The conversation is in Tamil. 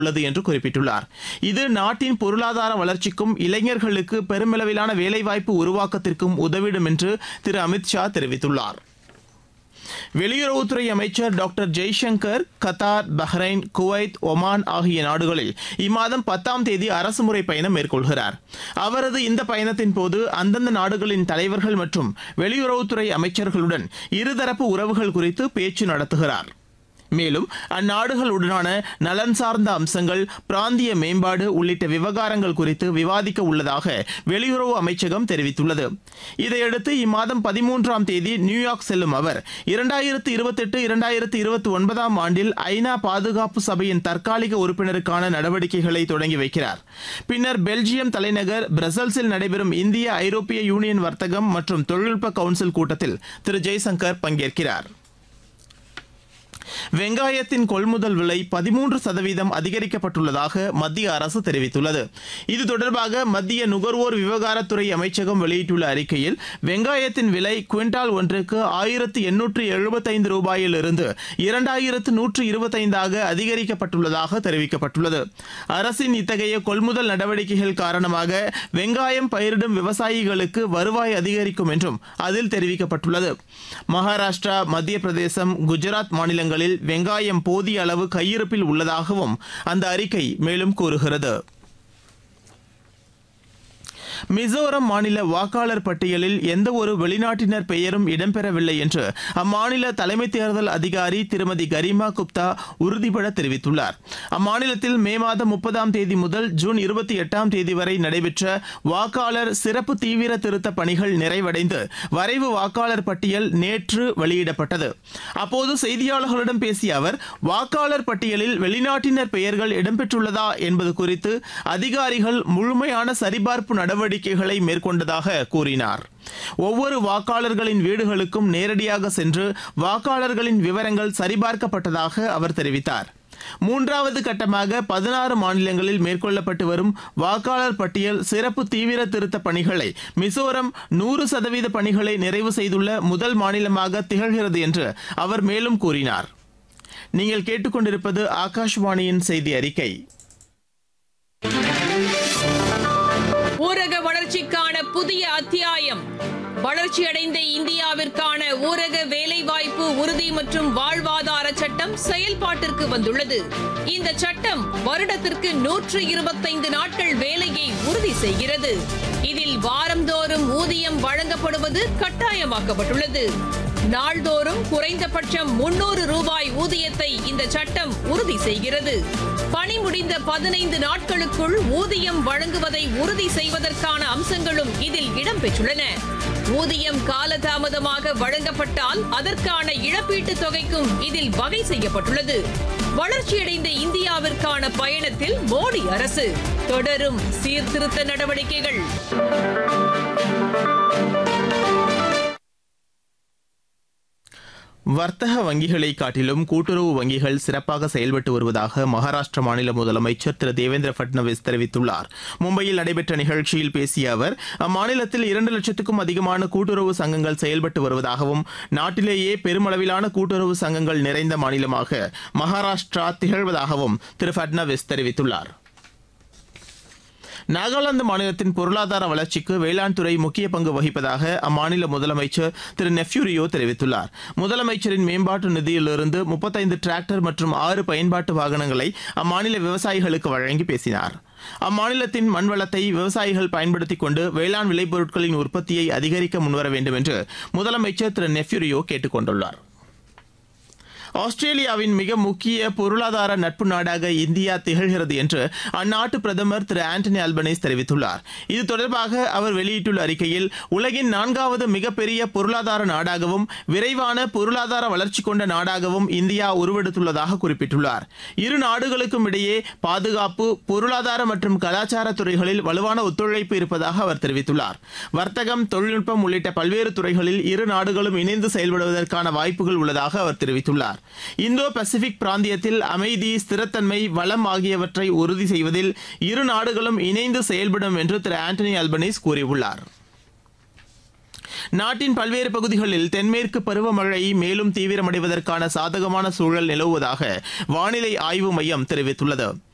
உள்ளது என்று குறிப்பிட்டுள்ளார் இது நாட்டின் பொருளாதார வளர்ச்சிக்கும் இளைஞர்களுக்கு பெருமளவிலான வேலைவாய்ப்பு உருவாக்கத்திற்கும் உதவிடும் என்று திரு அமித் ஷா தெரிவித்துள்ளார் வெளியுறவுத்துறை அமைச்சர் doctor Jaishankar Qatar Bahrain Kuwait Oman ஆகிய நாடுகளில் இம்மாதம் பத்தாம் தேதி அரசுமுறை பயணம் மேற்கொள்கிறார் அவரது இந்த பயணத்தின் போது அந்தந்த நாடுகளின் தலைவர்கள் மற்றும் வெளியுறவுத்துறை அமைச்சர்களுடன் இருதரப்பு உறவுகள் குறித்து பேச்சு நடத்துகிறார் மேலும் அந்நாடுகளுடனான நலன் சார்ந்த அம்சங்கள் பிராந்திய மேம்பாடு உள்ளிட்ட விவகாரங்கள் குறித்து விவாதிக்க உள்ளதாக வெளியுறவு அமைச்சகம் தெரிவித்துள்ளது இதையடுத்து இம்மாதம் பதிமூன்றாம் தேதி நியூயார்க் செல்லும் அவர் இரண்டாயிரத்து இருபத்தெட்டு இரண்டாயிரத்து இருபத்தி ஒன்பதாம் ஆண்டில் ஐநா பாதுகாப்பு சபையின் தற்காலிக உறுப்பினருக்கான நடவடிக்கைகளை தொடங்கி வைக்கிறார் பின்னர் பெல்ஜியம் தலைநகர் பிரசல்ஸில் நடைபெறும் இந்திய ஐரோப்பிய யூனியன் வர்த்தகம் மற்றும் தொழில்நுட்ப கவுன்சில் கூட்டத்தில் திரு ஜெய்சங்கர் பங்கேற்கிறார் வெங்காயத்தின் கொள்முதல் விலை பதிமூன்று சதவீதம் அதிகரிக்கப்பட்டுள்ளதாக மத்திய அரசு தெரிவித்துள்ளது இது தொடர்பாக மத்திய நுகர்வோர் விவகாரத்துறை அமைச்சகம் வெளியிட்டுள்ள அறிக்கையில் வெங்காயத்தின் விலை குவிண்டால் ஒன்றுக்கு ஆயிரத்து எண்ணூற்று எழுபத்தைந்து ரூபாயிலிருந்து இரண்டாயிரத்து நூற்று இருபத்தைந்தாக அதிகரிக்கப்பட்டுள்ளதாக தெரிவிக்கப்பட்டுள்ளது அரசின் இத்தகைய கொள்முதல் நடவடிக்கைகள் காரணமாக வெங்காயம் பயிரிடும் விவசாயிகளுக்கு வருவாய் அதிகரிக்கும் என்றும் அதில் தெரிவிக்கப்பட்டுள்ளது மகாராஷ்டிரா மத்திய பிரதேசம் குஜராத் மாநிலங்களில் வெங்காயம் போதிய அளவு கையிருப்பில் உள்ளதாகவும் அந்த அறிக்கை மேலும் கூறுகிறது மிசோரம் மாநில வாக்காளர் பட்டியலில் எந்த ஒரு வெளிநாட்டினர் பெயரும் இடம்பெறவில்லை என்று அம்மாநில தலைமை தேர்தல் அதிகாரி திருமதி கரிமா குப்தா உறுதிபட தெரிவித்துள்ளார் அம்மாநிலத்தில் மே மாதம் முப்பதாம் தேதி முதல் ஜூன் இருபத்தி எட்டாம் தேதி வரை நடைபெற்ற வாக்காளர் சிறப்பு தீவிர திருத்த பணிகள் நிறைவடைந்து வரைவு வாக்காளர் பட்டியல் நேற்று வெளியிடப்பட்டது அப்போது செய்தியாளர்களிடம் பேசிய அவர் வாக்காளர் பட்டியலில் வெளிநாட்டினர் பெயர்கள் இடம்பெற்றுள்ளதா என்பது குறித்து அதிகாரிகள் முழுமையான சரிபார்ப்பு நடவடிக்கைகளை மேற்கொண்டதாக கூறினார் ஒவ்வொரு வாக்காளர்களின் வீடுகளுக்கும் நேரடியாக சென்று வாக்காளர்களின் விவரங்கள் சரிபார்க்கப்பட்டதாக அவர் தெரிவித்தார் மூன்றாவது கட்டமாக பதினாறு மாநிலங்களில் மேற்கொள்ளப்பட்டு வரும் வாக்காளர் பட்டியல் சிறப்பு தீவிர திருத்த பணிகளை மிசோரம் நூறு சதவீத பணிகளை நிறைவு செய்துள்ள முதல் மாநிலமாக திகழ்கிறது என்று அவர் மேலும் கூறினார் நீங்கள் கேட்டுக்கொண்டிருப்பது ஆகாஷ்வாணியின் செய்தி அறிக்கை ஊரக வளர்ச்சிக்கான புதிய அத்தியாயம் வளர்ச்சியடைந்த இந்தியாவிற்கான ஊரக வேலைவாய்ப்பு உறுதி மற்றும் வாழ்வாதார சட்டம் செயல்பாட்டிற்கு வந்துள்ளது இந்த சட்டம் வருடத்திற்கு நூற்று இருபத்தைந்து நாட்கள் வேலையை உறுதி செய்கிறது இதில் வாரந்தோறும் ஊதியம் வழங்கப்படுவது கட்டாயமாக்கப்பட்டுள்ளது நாள்தோறும் குறைந்தபட்சம் முன்னூறு ரூபாய் ஊதியத்தை இந்த சட்டம் உறுதி செய்கிறது பணி முடிந்த பதினைந்து நாட்களுக்குள் ஊதியம் வழங்குவதை உறுதி செய்வதற்கான அம்சங்களும் இதில் இடம்பெற்றுள்ளன ஊதியம் காலதாமதமாக வழங்கப்பட்டால் அதற்கான இழப்பீட்டுத் தொகைக்கும் இதில் வகை செய்யப்பட்டுள்ளது வளர்ச்சியடைந்த இந்தியாவிற்கான பயணத்தில் மோடி அரசு தொடரும் சீர்திருத்த நடவடிக்கைகள் வர்த்தக வங்கிகளை காட்டிலும் கூட்டுறவு வங்கிகள் சிறப்பாக செயல்பட்டு வருவதாக மகாராஷ்டிர மாநில முதலமைச்சர் திரு தேவேந்திர பட்னவிஸ் தெரிவித்துள்ளார் மும்பையில் நடைபெற்ற நிகழ்ச்சியில் பேசிய அவர் அம்மாநிலத்தில் இரண்டு லட்சத்துக்கும் அதிகமான கூட்டுறவு சங்கங்கள் செயல்பட்டு வருவதாகவும் நாட்டிலேயே பெருமளவிலான கூட்டுறவு சங்கங்கள் நிறைந்த மாநிலமாக மகாராஷ்டிரா திகழ்வதாகவும் திரு பட்னவிஸ் தெரிவித்துள்ளார் நாகாலாந்து மாநிலத்தின் பொருளாதார வளர்ச்சிக்கு வேளாண் துறை முக்கிய பங்கு வகிப்பதாக அம்மாநில முதலமைச்சர் திரு நெஃப்யூரியோ தெரிவித்துள்ளார் முதலமைச்சரின் மேம்பாட்டு நிதியிலிருந்து முப்பத்தைந்து டிராக்டர் மற்றும் ஆறு பயன்பாட்டு வாகனங்களை அம்மாநில விவசாயிகளுக்கு வழங்கி பேசினார் அம்மாநிலத்தின் மண்வளத்தை விவசாயிகள் பயன்படுத்திக் கொண்டு வேளாண் விளைபொருட்களின் உற்பத்தியை அதிகரிக்க முன்வர வேண்டும் என்று முதலமைச்சர் திரு நெஃப்யூரியோ கேட்டுக் கொண்டுள்ளார் ஆஸ்திரேலியாவின் மிக முக்கிய பொருளாதார நட்பு நாடாக இந்தியா திகழ்கிறது என்று அந்நாட்டு பிரதமர் திரு ஆண்டனி அல்பனீஸ் தெரிவித்துள்ளார் இது தொடர்பாக அவர் வெளியிட்டுள்ள அறிக்கையில் உலகின் நான்காவது மிகப்பெரிய பொருளாதார நாடாகவும் விரைவான பொருளாதார வளர்ச்சி கொண்ட நாடாகவும் இந்தியா உருவெடுத்துள்ளதாக குறிப்பிட்டுள்ளார் இரு நாடுகளுக்கும் இடையே பாதுகாப்பு பொருளாதார மற்றும் கலாச்சார துறைகளில் வலுவான ஒத்துழைப்பு இருப்பதாக அவர் தெரிவித்துள்ளார் வர்த்தகம் தொழில்நுட்பம் உள்ளிட்ட பல்வேறு துறைகளில் இரு நாடுகளும் இணைந்து செயல்படுவதற்கான வாய்ப்புகள் உள்ளதாக அவர் தெரிவித்துள்ளார் இந்தோ பசிபிக் பிராந்தியத்தில் அமைதி ஸ்திரத்தன்மை வளம் ஆகியவற்றை உறுதி செய்வதில் இரு நாடுகளும் இணைந்து செயல்படும் என்று திரு ஆண்டனி அல்பனீஸ் கூறியுள்ளார் நாட்டின் பல்வேறு பகுதிகளில் தென்மேற்கு பருவமழை மேலும் தீவிரமடைவதற்கான சாதகமான சூழல் நிலவுவதாக வானிலை ஆய்வு மையம் தெரிவித்துள்ளது